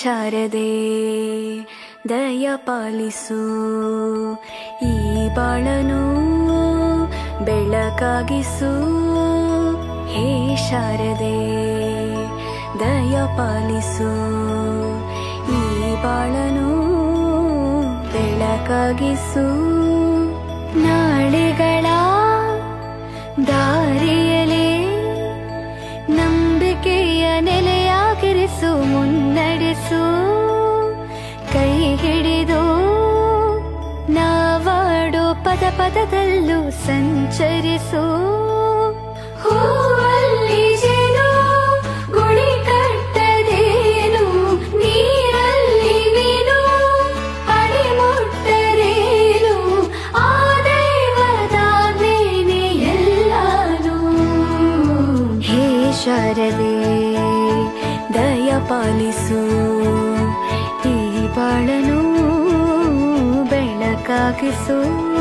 ಶಾರದೆ ದಯ ಪಾಲಿಸು ಈ ಬಾಳನು ಬೆಳಕಾಗಿಸು ಹೇ ಶಾರದೆ ದಯ ಪಾಲಿಸು ಈ ಬಾಳನು ಬೆಳಕಾಗಿಸು ನಾಳೆಗಳ ದಾರಿಯಲೇ ನಂಬಿಕೆಯ ನೆಲೆಯಾಗಿರಿಸು ಮುನ್ನಡೆಸು ಕೈ ಹಿಡಿದು ನಾವಾಡೋ ಪದ ಪದದಲ್ಲೂ ಸಂಚರಿಸು ಹೂವಲ್ಲಿ ಜೇನು ಗುಳಿ ಕಟ್ಟದೇನು ನೀರಲ್ಲಿ ಮೀನು ಅಡಿ ಮುಟ್ಟರೇನು ಆ ದೈವದಾಜ್ಞೆನೇ ಎಲ್ಲಾನು ಹೇ ಶಾರದೆ ದಯ ಪಾಲಿಸು ಈ ಬಾಳನು ಬೆಳಕಾಗಿಸು